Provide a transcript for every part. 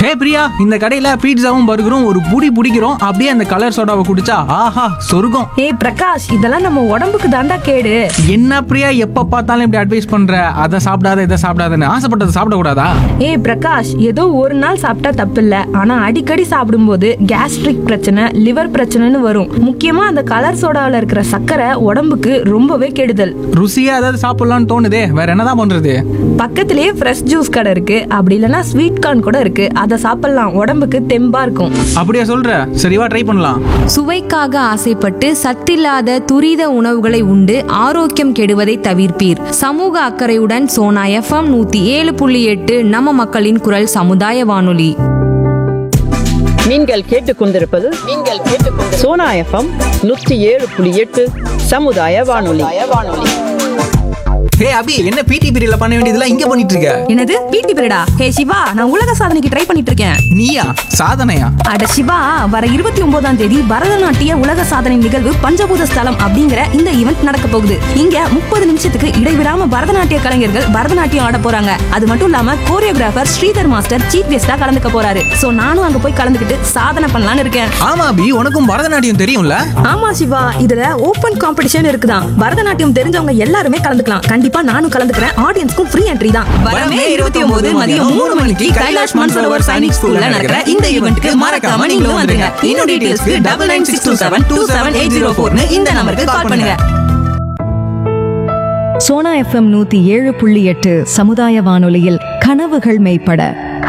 ஹே பிரியா இந்த கடையில பீட்சாவும் பர்கரும் ஒரு புடி பிடிக்கிறோம் அப்படியே அந்த கலர் சோடாவை குடிச்சா ஆஹா சொர்க்கம் ஏய் பிரகாஷ் இதெல்லாம் நம்ம உடம்புக்கு தாண்டா கேடு என்ன பிரியா எப்ப பார்த்தாலும் இப்படி அட்வைஸ் பண்ற அதை சாப்பிடாத இதை சாப்பிடாதன்னு ஆசைப்பட்டதை சாப்பிடக்கூடாதா ஏய் பிரகாஷ் ஏதோ ஒரு நாள் சாப்பிட்டா தப்பில்ல ஆனா அடிக்கடி சாப்பிடும்போது கேஸ்ட்ரிக் பிரச்சனை லிவர் பிரச்சனைன்னு வரும் முக்கியமா அந்த கலர் சோடாவில் இருக்கிற சர்க்கரை உடம்புக்கு ரொம்பவே கெடுதல் ருசியா ஏதாவது சாப்பிடலாம்னு தோணுதே வேற என்னதான் பண்றது பக்கத்திலேயே ஃப்ரெஷ் ஜூஸ் கடை இருக்கு அப்படி இல்லைன்னா ஸ்வீட் கார்ன் கூட இருக்கு அதை சாப்பிடலாம் உடம்புக்கு தெம்பா இருக்கும் அப்படியா சொல்ற சரிவா ட்ரை பண்ணலாம் சுவைக்காக ஆசைப்பட்டு சத்தில்லாத துரித உணவுகளை உண்டு ஆரோக்கியம் கெடுவதை தவிர்ப்பீர் சமூக அக்கறையுடன் சோனா எஃப்எம் நூத்தி ஏழு புள்ளி எட்டு நம்ம மக்களின் குரல் சமுதாய வானொலி நீங்கள் கேட்டுக்கொண்டிருப்பது நீங்கள் கேட்டுக்கொண்டு சோனா எஃப்எம் நூற்றி ஏழு புள்ளி எட்டு சமுதாய வானொலி வானொலி ஹே அபி என்ன பிடி பீரியட்ல பண்ண வேண்டியதெல்லாம் இங்க பண்ணிட்டு இருக்க என்னது பிடி பீரியடா ஹே சிவா நான் உலக சாதனைக்கு ட்ரை பண்ணிட்டு இருக்கேன் நீயா சாதனையா அட சிவா வர இருபத்தி ஒன்பதாம் தேதி பரதநாட்டிய உலக சாதனை நிகழ்வு பஞ்சபூத ஸ்தலம் அப்படிங்கிற இந்த ஈவெண்ட் நடக்க போகுது இங்க முப்பது நிமிஷத்துக்கு இடைவிடாம பரதநாட்டிய கலைஞர்கள் பரதநாட்டியம் ஆட போறாங்க அது மட்டும் இல்லாம கோரியோகிராஃபர் ஸ்ரீதர் மாஸ்டர் சீஃப் கெஸ்டா கலந்துக்க போறாரு சோ நானும் அங்க போய் கலந்துக்கிட்டு சாதனை பண்ணலாம்னு இருக்கேன் ஆமா அபி உனக்கும் பரதநாட்டியம் தெரியும்ல ஆமா சிவா இதுல ஓபன் காம்படிஷன் இருக்குதான் பரதநாட்டியம் தெரிஞ்சவங்க எல்லாருமே கலந்துக்கலாம் கண்டிப்பா நானும் கலந்துக்கிறேன் ஆடியன்ஸ்க்கும் ஃப்ரீ என்ட்ரி தான் வரமே 29 மதியம் மூணு மணிக்கு கைலாஷ் மான்சரோவர் சைனிக் ஸ்கூல்ல நடக்கிற இந்த ஈவென்ட்க்கு மறக்காம நீங்களும் வந்துருங்க இன்னும் டீடைல்ஸ்க்கு double nine six two seven two seven eight zero ஃபோர்னு இந்த நம்பருக்கு கால் பண்ணுங்க சோனா எஃப்எம் நூத்தி ஏழு புள்ளி எட்டு சமுதாய வானொலியில் கனவுகள் மெய்ப்பட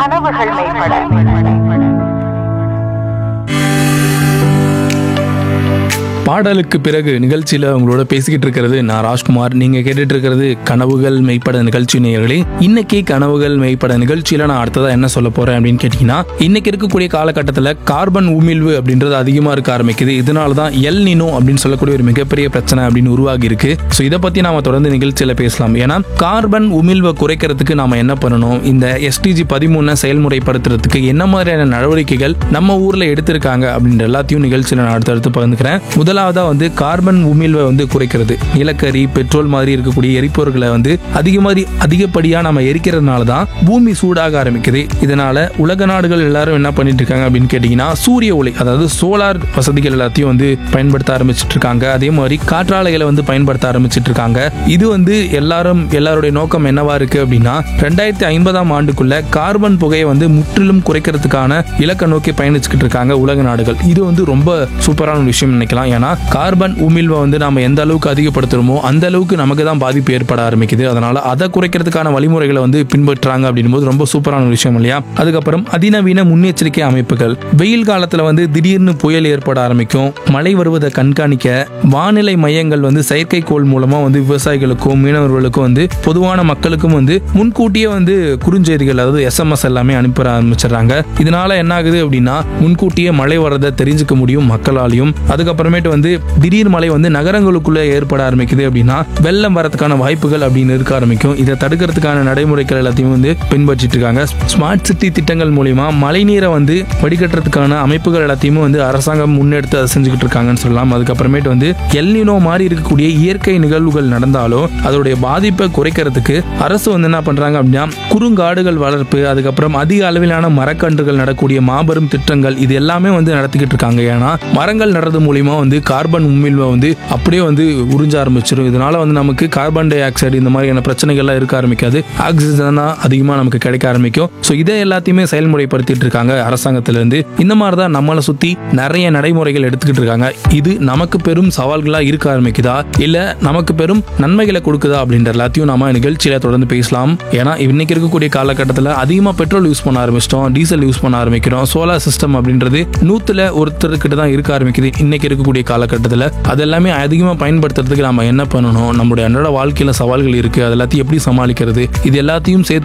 பாடலுக்கு பிறகு நிகழ்ச்சியில் உங்களோட பேசிக்கிட்டு இருக்கிறது நான் ராஜ்குமார் நீங்கள் கேட்டுட்டு இருக்கிறது கனவுகள் மெய்ப்பட நிகழ்ச்சி நேயர்களே இன்னைக்கு கனவுகள் மெய்ப்பட நிகழ்ச்சியில் நான் அடுத்ததாக என்ன சொல்ல போகிறேன் அப்படின்னு கேட்டிங்கன்னா இன்னைக்கு இருக்கக்கூடிய காலகட்டத்தில் கார்பன் உமிழ்வு அப்படின்றது அதிகமாக இருக்க ஆரம்பிக்குது இதனால தான் எல் நினோ அப்படின்னு சொல்லக்கூடிய ஒரு மிகப்பெரிய பிரச்சனை அப்படின்னு உருவாகி இருக்கு ஸோ இதை பற்றி நாம தொடர்ந்து நிகழ்ச்சியில் பேசலாம் ஏன்னா கார்பன் உமிழ்வை குறைக்கிறதுக்கு நாம என்ன பண்ணணும் இந்த எஸ்டிஜி பதிமூணை செயல்முறைப்படுத்துறதுக்கு என்ன மாதிரியான நடவடிக்கைகள் நம்ம ஊரில் எடுத்திருக்காங்க அப்படின்ற எல்லாத்தையும் நிகழ்ச்சியில் நான் அடுத்தடுத்து பகிர்ந்துக்கிறேன் முதலாவதா வந்து கார்பன் உமிழ்வை வந்து குறைக்கிறது நிலக்கரி பெட்ரோல் மாதிரி இருக்கக்கூடிய எரிபொருட்களை வந்து அதிகமாதிரி அதிகப்படியாக நம்ம எரிக்கிறதுனால தான் பூமி சூடாக ஆரம்பிக்குது இதனால உலக நாடுகள் எல்லாரும் என்ன பண்ணிட்டு இருக்காங்க அப்படின்னு கேட்டிங்கன்னா சூரிய ஒளி அதாவது சோலார் வசதிகள் எல்லாத்தையும் வந்து பயன்படுத்த ஆரம்பிச்சிட்டு இருக்காங்க அதே மாதிரி காற்றாலைகளை வந்து பயன்படுத்த ஆரம்பிச்சிட்டு இருக்காங்க இது வந்து எல்லாரும் எல்லாருடைய நோக்கம் என்னவா இருக்கு அப்படின்னா ரெண்டாயிரத்தி ஐம்பதாம் ஆண்டுக்குள்ள கார்பன் புகையை வந்து முற்றிலும் குறைக்கிறதுக்கான இலக்கை நோக்கி பயணிச்சுக்கிட்டு இருக்காங்க உலக நாடுகள் இது வந்து ரொம்ப சூப்பரான ஒரு விஷயம் நினைக்கலாம் ஏன்னா கார்பன் உமிழ்வை வந்து நம்ம எந்த அளவுக்கு அதிகப்படுத்துறோமோ அந்த அளவுக்கு நமக்கு தான் பாதிப்பு ஏற்பட ஆரம்பிக்குது அதனால அதை குறைக்கிறதுக்கான வழிமுறைகளை வந்து பின்பற்றாங்க அப்படின்னும் போது ரொம்ப சூப்பரான ஒரு விஷயம் இல்லையா அதுக்கப்புறம் அதிநவீன முன்னெச்சரிக்கை அமைப்புகள் வெயில் காலத்துல வந்து திடீர்னு புயல் ஏற்பட ஆரம்பிக்கும் மழை வருவதை கண்காணிக்க வானிலை மையங்கள் வந்து செயற்கைக்கோள் மூலமா வந்து விவசாயிகளுக்கும் மீனவர்களுக்கும் வந்து பொதுவான மக்களுக்கும் வந்து முன்கூட்டியே வந்து குறுஞ்செய்திகள் அதாவது எஸ்எம்எஸ் எல்லாமே அனுப்ப ஆரம்பிச்சிடுறாங்க இதனால என்ன ஆகுது அப்படின்னா முன்கூட்டியே மழை வரதை தெரிஞ்சுக்க முடியும் மக்களாலையும் அதுக்கப்புறமேட்டு வந்து திடீர் மழை வந்து நகரங்களுக்குள்ள ஏற்பட ஆரம்பிக்குது அப்படின்னா வெள்ளம் வரதுக்கான வாய்ப்புகள் அப்படின்னு இருக்க ஆரம்பிக்கும் இதை தடுக்கிறதுக்கான நடைமுறைகள் எல்லாத்தையும் வந்து பின்பற்றிட்டு இருக்காங்க ஸ்மார்ட் சிட்டி திட்டங்கள் மூலியமா மழைநீரை வந்து வடிகட்டுறதுக்கான அமைப்புகள் எல்லாத்தையுமே வந்து அரசாங்கம் முன்னெடுத்து அதை செஞ்சுக்கிட்டு இருக்காங்கன்னு சொல்லலாம் அதுக்கப்புறமேட்டு வந்து எல்னினோ மாதிரி இருக்கக்கூடிய இயற்கை நிகழ்வுகள் நடந்தாலும் அதோடைய பாதிப்பை குறைக்கிறதுக்கு அரசு வந்து என்ன பண்றாங்க அப்படின்னா குறுங்காடுகள் வளர்ப்பு அதுக்கப்புறம் அதிக அளவிலான மரக்கன்றுகள் நடக்கூடிய மாபெரும் திட்டங்கள் இது எல்லாமே வந்து நடத்திக்கிட்டு இருக்காங்க ஏன்னா மரங்கள் நடுறது மூலியமா வந்து கார்பன் உமிழ்வை வந்து அப்படியே வந்து உறிஞ்ச ஆரம்பிச்சிடும் இதனால வந்து நமக்கு கார்பன் டை ஆக்சைடு இந்த மாதிரியான பிரச்சனைகள்லாம் இருக்க ஆரம்பிக்காது ஆக்சிஜன் தான் அதிகமாக நமக்கு கிடைக்க ஆரம்பிக்கும் ஸோ இதை எல்லாத்தையுமே செயல்முறைப்படுத்திட்டு இருக்காங்க அரசாங்கத்திலிருந்து இந்த மாதிரி தான் நம்மளை சுற்றி நிறைய நடைமுறைகள் எடுத்துக்கிட்டு இருக்காங்க இது நமக்கு பெரும் சவால்களாக இருக்க ஆரம்பிக்குதா இல்லை நமக்கு பெரும் நன்மைகளை கொடுக்குதா அப்படின்ற எல்லாத்தையும் நாம நிகழ்ச்சியில தொடர்ந்து பேசலாம் ஏன்னா இன்னைக்கு இருக்கக்கூடிய காலகட்டத்தில் அதிகமாக பெட்ரோல் யூஸ் பண்ண ஆரம்பிச்சிட்டோம் டீசல் யூஸ் பண்ண ஆரம்பிக்கிறோம் சோலார் சிஸ்டம் அப்படின்றது நூத்துல ஒருத்தர்கிட்ட தான் இருக்க ஆரம்பிக்குது இன்னைக்கு இருக்கக்கூடிய காலகட்டத்தில் அது எல்லாமே அதிகமாக பயன்படுத்துறதுக்கு நம்ம என்ன பண்ணணும் நம்மளுடைய அன்றாட வாழ்க்கையில சவால்கள் இருக்கு அது எல்லாத்தையும் எப்படி சமாளிக்கிறது இது எல்லாத்தையும் சேர்த்து